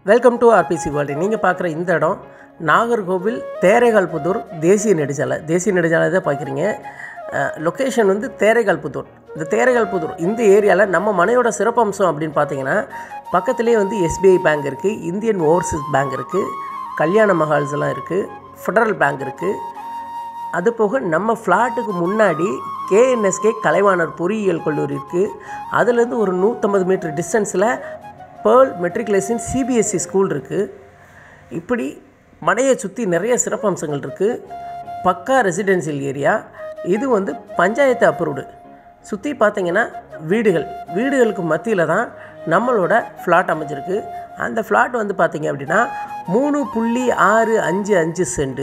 welcome to RBC world நீங்கள் பார்க்குற இந்த இடம் நாகர்கோவில் தேரைகால் புதூர் தேசிய நெடுஞ்சாலை தேசிய நெடுஞ்சாலை தான் பார்க்குறீங்க லொக்கேஷன் வந்து தேரைகால் புதூர் இந்த தேரைகால் புதூர் இந்த ஏரியாவில் நம்ம மனையோட சிறப்பம்சம் அப்படின்னு பார்த்தீங்கன்னா பக்கத்துலேயே வந்து எஸ்பிஐ பேங்க் இருக்குது இந்தியன் ஓவர்சீஸ் பேங்க் இருக்குது கல்யாண மஹால்ஸ் எல்லாம் இருக்குது ஃபெடரல் பேங்க் இருக்குது அது போக நம்ம ஃப்ளாட்டுக்கு முன்னாடி கேஎன்எஸ்கே கலைவாணர் பொறியியல் கல்லூரி இருக்குது அதுலேருந்து ஒரு நூற்றம்பது மீட்டர் டிஸ்டன்ஸில் பேர்ல் மெட்ரிகுலேஷன் சிபிஎஸ்சி ஸ்கூல் இருக்குது இப்படி மனையை சுற்றி நிறைய சிறப்பம்சங்கள் இருக்குது பக்கா ரெசிடென்சியல் ஏரியா இது வந்து பஞ்சாயத்து அப்ரூவ்டு சுற்றி பார்த்தீங்கன்னா வீடுகள் வீடுகளுக்கு மத்தியில் தான் நம்மளோட ஃப்ளாட் அமைஞ்சிருக்கு அந்த ஃப்ளாட் வந்து பார்த்தீங்க அப்படின்னா மூணு புள்ளி ஆறு அஞ்சு அஞ்சு சென்ட்டு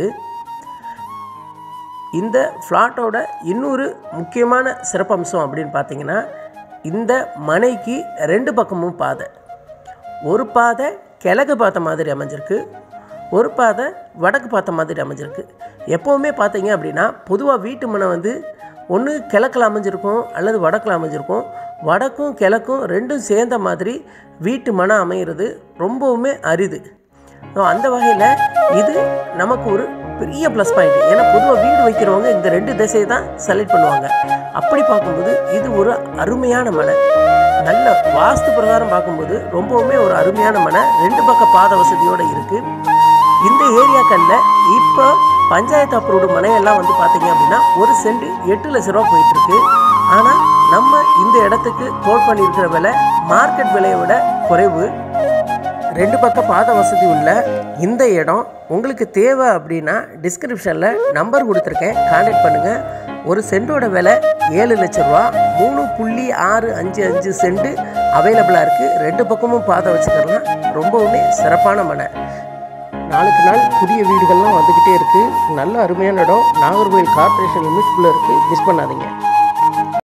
இந்த ஃப்ளாட்டோட இன்னொரு முக்கியமான சிறப்பம்சம் அப்படின்னு பார்த்தீங்கன்னா இந்த மனைக்கு ரெண்டு பக்கமும் பாதை ஒரு பாதை கிழக்கு பார்த்த மாதிரி அமைஞ்சிருக்கு ஒரு பாதை வடக்கு பார்த்த மாதிரி அமைஞ்சிருக்கு எப்போவுமே பார்த்தீங்க அப்படின்னா பொதுவாக வீட்டு மனை வந்து ஒன்று கிழக்கில் அமைஞ்சிருக்கும் அல்லது வடக்கில் அமைஞ்சிருக்கும் வடக்கும் கிழக்கும் ரெண்டும் சேர்ந்த மாதிரி வீட்டு மனை அமைகிறது ரொம்பவுமே அரிது ஸோ அந்த வகையில் இது நமக்கு ஒரு பெரிய ப்ளஸ் பாயிண்ட் ஏன்னா பொதுவாக வீடு வைக்கிறவங்க இந்த ரெண்டு திசையை தான் செலக்ட் பண்ணுவாங்க அப்படி பார்க்கும்போது இது ஒரு அருமையான மனை நல்ல வாஸ்து பிரகாரம் பார்க்கும்போது ரொம்பவுமே ஒரு அருமையான மனை ரெண்டு பக்க பாத வசதியோடு இருக்குது இந்த ஏரியாக்களில் இப்போ பஞ்சாயத்து அப்ரூவ்டு மனையெல்லாம் வந்து பார்த்தீங்க அப்படின்னா ஒரு சென்ட் எட்டு லட்ச ரூபா போயிட்டுருக்கு ஆனால் நம்ம இந்த இடத்துக்கு கோட் பண்ணியிருக்கிற விலை மார்க்கெட் விலையை விட குறைவு ரெண்டு பக்கம் பாத வசதி உள்ள இந்த இடம் உங்களுக்கு தேவை அப்படின்னா டிஸ்கிரிப்ஷனில் நம்பர் கொடுத்துருக்கேன் கான்டாக்ட் பண்ணுங்கள் ஒரு சென்டோட விலை ஏழு லட்ச ரூபா மூணு புள்ளி ஆறு அஞ்சு அஞ்சு சென்ட் அவைலபிளாக இருக்குது ரெண்டு பக்கமும் பாதை வச்சுக்கலாம் ரொம்பவுமே சிறப்பான மனை நாளுக்கு நாள் புதிய வீடுகள்லாம் வந்துக்கிட்டே இருக்குது நல்ல அருமையான இடம் நாகர்கோவில் கார்ப்பரேஷன் லிமிட்குள்ளே இருக்குது மிஸ் பண்ணாதீங்க